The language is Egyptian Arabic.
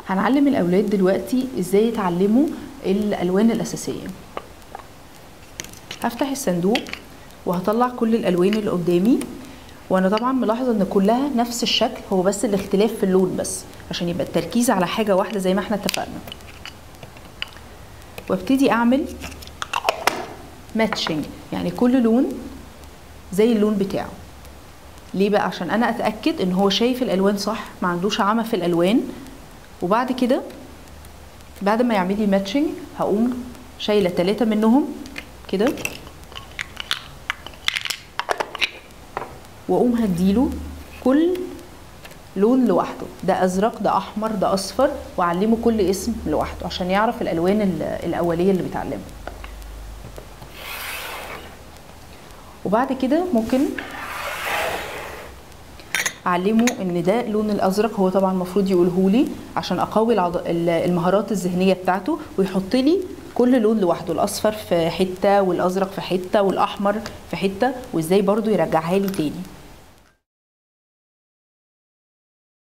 هنعلم الاولاد دلوقتي ازاي يتعلموا الالوان الاساسيه هفتح الصندوق وهطلع كل الالوان اللي قدامي وانا طبعا ملاحظه ان كلها نفس الشكل هو بس الاختلاف في اللون بس عشان يبقى التركيز على حاجه واحده زي ما احنا اتفقنا وابتدي اعمل ماتشنج يعني كل لون زي اللون بتاعه ليه بقى عشان انا اتاكد ان هو شايف الالوان صح ما عندوش عمى في الالوان وبعد كده بعد ما يعمل لي ماتشنج هقوم شايله ثلاثه منهم كده واقوم هديله كل لون لوحده ده ازرق ده احمر ده اصفر واعلمه كل اسم لوحده عشان يعرف الالوان الاوليه اللي بيتعلمها وبعد كده ممكن اعلمه ان ده اللون الازرق هو طبعا المفروض يقوله لي عشان اقوي العض... المهارات الذهنيه بتاعته ويحط لي كل لون لوحده الاصفر في حته والازرق في حته والاحمر في حته وازاي برضو يرجعها لي تاني